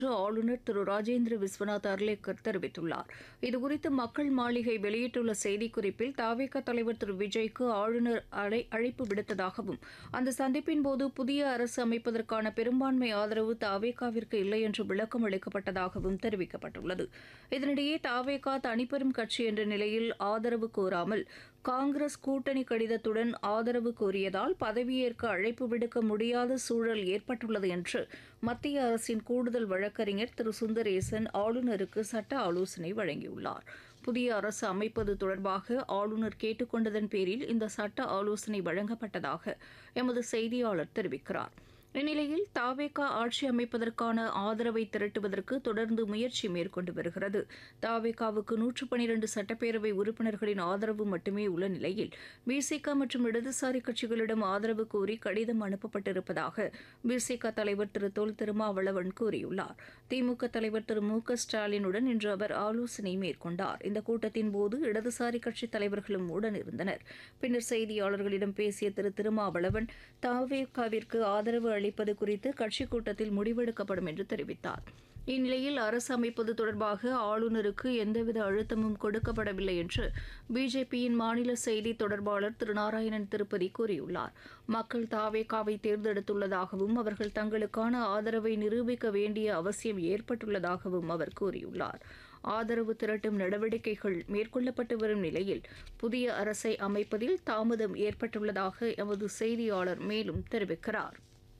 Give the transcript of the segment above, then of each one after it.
ஆளுநர் திரு ராஜேந்திர விஸ்வநாத் அர்லேக்கர் தெரிவித்துள்ளார் இதுகுறித்து மக்கள் மாளிகை வெளியிட்டுள்ள செய்திக்குறிப்பில் தாவேக தலைவர் திரு விஜய்க்கு ஆளுநர் அழை அழைப்பு விடுத்ததாகவும் அந்த சந்திப்பின் போது புதிய அரசு அமைப்பதற்கான பெரும்பான்மை ஆதரவு தாவேகாவிற்கு இல்லை என்று விளக்கம் அளிக்கப்பட்டதாகவும் தெரிவிக்கப்பட்டுள்ளது இதனிடையே தாவேகா தனிப்பெரும் கட்சி என்ற நிலையில் ஆதரவு கோராமல் காங்கிரஸ் கூட்டணி கடிதத்துடன் ஆதரவு கோரியதால் பதவியேற்க அழைப்பு விடுக்க முடியாத சூழல் ஏற்பட்டுள்ளது என்று மத்திய அரசின் கூடுதல் வழக்கறிஞர் திரு சுந்தரேசன் ஆளுநருக்கு சட்ட ஆலோசனை வழங்கியுள்ளார் புதிய அரசு அமைப்பது தொடர்பாக ஆளுநர் கேட்டுக்கொண்டதன் பேரில் இந்த சட்ட ஆலோசனை வழங்கப்பட்டதாக எமது செய்தியாளர் தெரிவிக்கிறார் இந்நிலையில் தாவேகா ஆட்சி அமைப்பதற்கான ஆதரவை திரட்டுவதற்கு தொடர்ந்து முயற்சி மேற்கொண்டு வருகிறது தாவேகாவுக்கு நூற்று பனிரண்டு சட்டப்பேரவை உறுப்பினர்களின் ஆதரவு மட்டுமே உள்ள நிலையில் பிசிக மற்றும் இடதுசாரி கட்சிகளிடம் ஆதரவு கோரி கடிதம் அனுப்பப்பட்டிருப்பதாக பிசிக தலைவர் திரு தொல் திருமாவளவன் கூறியுள்ளார் திமுக தலைவர் திரு மு க ஸ்டாலினுடன் இன்று அவர் ஆலோசனை மேற்கொண்டார் இந்த கூட்டத்தின் போது இடதுசாரி கட்சித் தலைவர்களும் உடனிருந்தனர் பின்னர் செய்தியாளர்களிடம் பேசிய திரு திருமாவளவன் தாவேகாவிற்கு ஆதரவு அளிப்பது குறித்து கட்சிக் கூட்டத்தில் முடிவெடுக்கப்படும் என்று தெரிவித்தார் இந்நிலையில் அரசு அமைப்பது தொடர்பாக ஆளுநருக்கு எந்தவித அழுத்தமும் கொடுக்கப்படவில்லை என்று பிஜேபியின் மாநில செய்தி தொடர்பாளர் திரு நாராயணன் திருப்பதி கூறியுள்ளார் மக்கள் தாவேகாவை தேர்ந்தெடுத்துள்ளதாகவும் அவர்கள் தங்களுக்கான ஆதரவை நிரூபிக்க வேண்டிய அவசியம் ஏற்பட்டுள்ளதாகவும் அவர் கூறியுள்ளார் ஆதரவு திரட்டும் நடவடிக்கைகள் மேற்கொள்ளப்பட்டு வரும் நிலையில் புதிய அரசை அமைப்பதில் தாமதம் ஏற்பட்டுள்ளதாக எமது செய்தியாளர் மேலும் தெரிவிக்கிறார்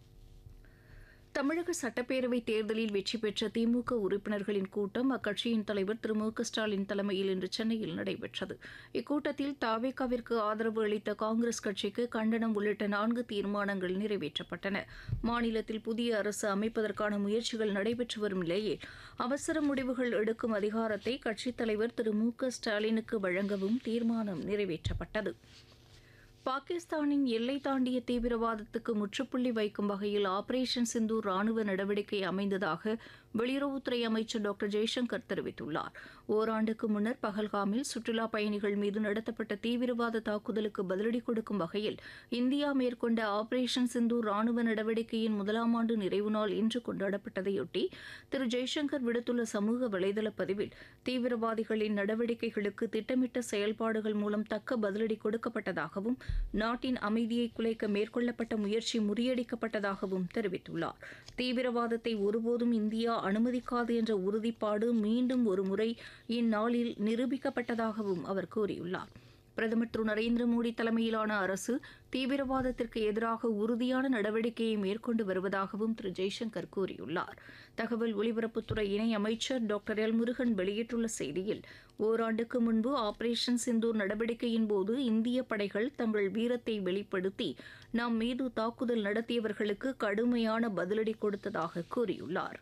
தமிழக சட்டப்பேரவைத் தேர்தலில் வெற்றி பெற்ற திமுக உறுப்பினர்களின் கூட்டம் அக்கட்சியின் தலைவர் திரு மு க ஸ்டாலின் தலைமையில் இன்று சென்னையில் நடைபெற்றது இக்கூட்டத்தில் தாவேகாவிற்கு ஆதரவு அளித்த காங்கிரஸ் கட்சிக்கு கண்டனம் உள்ளிட்ட நான்கு தீர்மானங்கள் நிறைவேற்றப்பட்டன மாநிலத்தில் புதிய அரசு அமைப்பதற்கான முயற்சிகள் நடைபெற்று வரும் நிலையில் அவசர முடிவுகள் எடுக்கும் அதிகாரத்தை கட்சித் தலைவர் திரு மு க ஸ்டாலினுக்கு வழங்கவும் தீர்மானம் நிறைவேற்றப்பட்டது பாகிஸ்தானின் எல்லை தாண்டிய தீவிரவாதத்துக்கு முற்றுப்புள்ளி வைக்கும் வகையில் ஆபரேஷன் சிந்தூர் ராணுவ நடவடிக்கை அமைந்ததாக வெளியுறவுத்துறை அமைச்சர் டாக்டர் ஜெய்சங்கர் தெரிவித்துள்ளார் ஓராண்டுக்கு முன்னர் பகல்காமில் சுற்றுலா பயணிகள் மீது நடத்தப்பட்ட தீவிரவாத தாக்குதலுக்கு பதிலடி கொடுக்கும் வகையில் இந்தியா மேற்கொண்ட ஆபரேஷன் சிந்தூர் ராணுவ நடவடிக்கையின் முதலாம் ஆண்டு நிறைவு நாள் இன்று கொண்டாடப்பட்டதையொட்டி திரு ஜெய்சங்கர் விடுத்துள்ள சமூக வலைதள பதிவில் தீவிரவாதிகளின் நடவடிக்கைகளுக்கு திட்டமிட்ட செயல்பாடுகள் மூலம் தக்க பதிலடி கொடுக்கப்பட்டதாகவும் நாட்டின் அமைதியை குலைக்க மேற்கொள்ளப்பட்ட முயற்சி முறியடிக்கப்பட்டதாகவும் தெரிவித்துள்ளார் தீவிரவாதத்தை ஒருபோதும் இந்தியா அனுமதிக்காது என்ற உறுதிப்பாடு மீண்டும் ஒருமுறை இந்நாளில் நிரூபிக்கப்பட்டதாகவும் அவர் கூறியுள்ளார் பிரதமர் திரு நரேந்திர மோடி தலைமையிலான அரசு தீவிரவாதத்திற்கு எதிராக உறுதியான நடவடிக்கையை மேற்கொண்டு வருவதாகவும் திரு ஜெய்சங்கர் கூறியுள்ளார் தகவல் ஒலிபரப்புத்துறை இணை அமைச்சர் டாக்டர் எல் முருகன் வெளியிட்டுள்ள செய்தியில் ஓராண்டுக்கு முன்பு ஆபரேஷன் சிந்தூர் நடவடிக்கையின் போது இந்திய படைகள் தங்கள் வீரத்தை வெளிப்படுத்தி நாம் மீது தாக்குதல் நடத்தியவர்களுக்கு கடுமையான பதிலடி கொடுத்ததாக கூறியுள்ளார்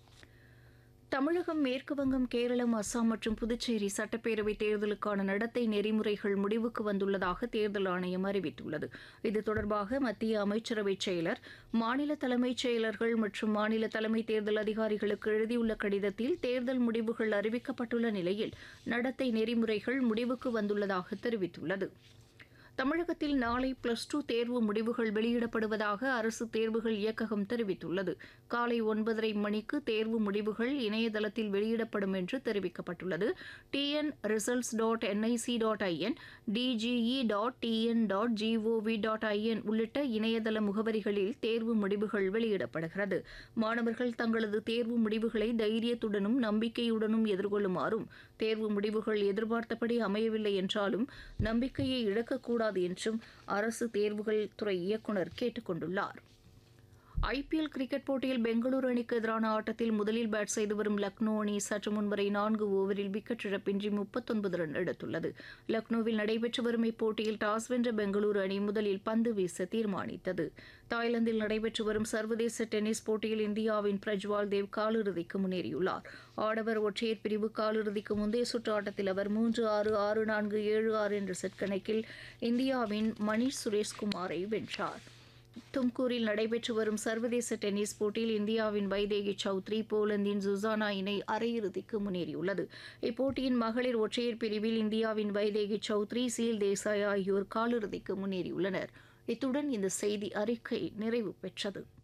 தமிழகம் மேற்குவங்கம் கேரளம் அஸ்ஸாம் மற்றும் புதுச்சேரி சட்டப்பேரவை தேர்தலுக்கான நடத்தை நெறிமுறைகள் முடிவுக்கு வந்துள்ளதாக தேர்தல் ஆணையம் அறிவித்துள்ளது இது தொடர்பாக மத்திய அமைச்சரவை செயலர் மாநில தலைமைச் செயலர்கள் மற்றும் மாநில தலைமை தேர்தல் அதிகாரிகளுக்கு எழுதியுள்ள கடிதத்தில் தேர்தல் முடிவுகள் அறிவிக்கப்பட்டுள்ள நிலையில் நடத்தை நெறிமுறைகள் முடிவுக்கு வந்துள்ளதாக தெரிவித்துள்ளது தமிழகத்தில் நாளை பிளஸ் டூ தேர்வு முடிவுகள் வெளியிடப்படுவதாக அரசு தேர்வுகள் இயக்ககம் தெரிவித்துள்ளது காலை ஒன்பதரை மணிக்கு தேர்வு முடிவுகள் இணையதளத்தில் வெளியிடப்படும் என்று தெரிவிக்கப்பட்டுள்ளது TN results dot NIC dot IN DGE dot TN dot GOV dot IN உள்ளிட்ட இணையதள முகவரிகளில் தேர்வு முடிவுகள் வெளியிடப்படுகிறது மாணவர்கள் தங்களது தேர்வு முடிவுகளை தைரியத்துடனும் நம்பிக்கையுடனும் எதிர்கொள்ளுமாறும் தேர்வு முடிவுகள் எதிர்பார்த்தபடி அமையவில்லை என்றாலும் நம்பிக்கையை இழக்கக்கூடாது என்றும் அரசு தேர்வுகள் துறை இயக்குநர் கேட்டுக் கொண்டுள்ளார் ஐபிஎல் கிரிக்கெட் போட்டியில் பெங்களூரு அணிக்கு எதிரான ஆட்டத்தில் முதலில் பேட் செய்து வரும் லக்னோ அணி சற்று முன்வரை நான்கு ஓவரில் விக்கெட் இழப்பின்றி முப்பத்தொன்பது ரன் எடுத்துள்ளது லக்னோவில் நடைபெற்று வரும் இப்போட்டியில் டாஸ் வென்ற பெங்களூரு அணி முதலில் பந்து வீச தீர்மானித்தது தாய்லாந்தில் நடைபெற்று வரும் சர்வதேச டென்னிஸ் போட்டியில் இந்தியாவின் பிரஜ்வால் தேவ் காலிறுதிக்கு முன்னேறியுள்ளார் ஆடவர் ஒற்றையர் பிரிவு காலிறுதிக்கு முந்தைய சுற்று ஆட்டத்தில் அவர் மூன்று ஆறு ஆறு நான்கு ஏழு ஆறு என்ற செட் கணக்கில் இந்தியாவின் மணீஷ் சுரேஷ்குமாரை வென்றார் தும்கூரில் நடைபெற்று வரும் சர்வதேச டென்னிஸ் போட்டியில் இந்தியாவின் வைதேகி சௌத்ரி போலந்தின் சுசானா இணை அரையிறுதிக்கு முன்னேறியுள்ளது இப்போட்டியின் மகளிர் ஒற்றையர் பிரிவில் இந்தியாவின் வைதேகி சௌத்ரி சீல் தேசாய் ஆகியோர் காலிறுதிக்கு முன்னேறியுள்ளனர் இத்துடன் இந்த செய்தி அறிக்கை நிறைவு பெற்றது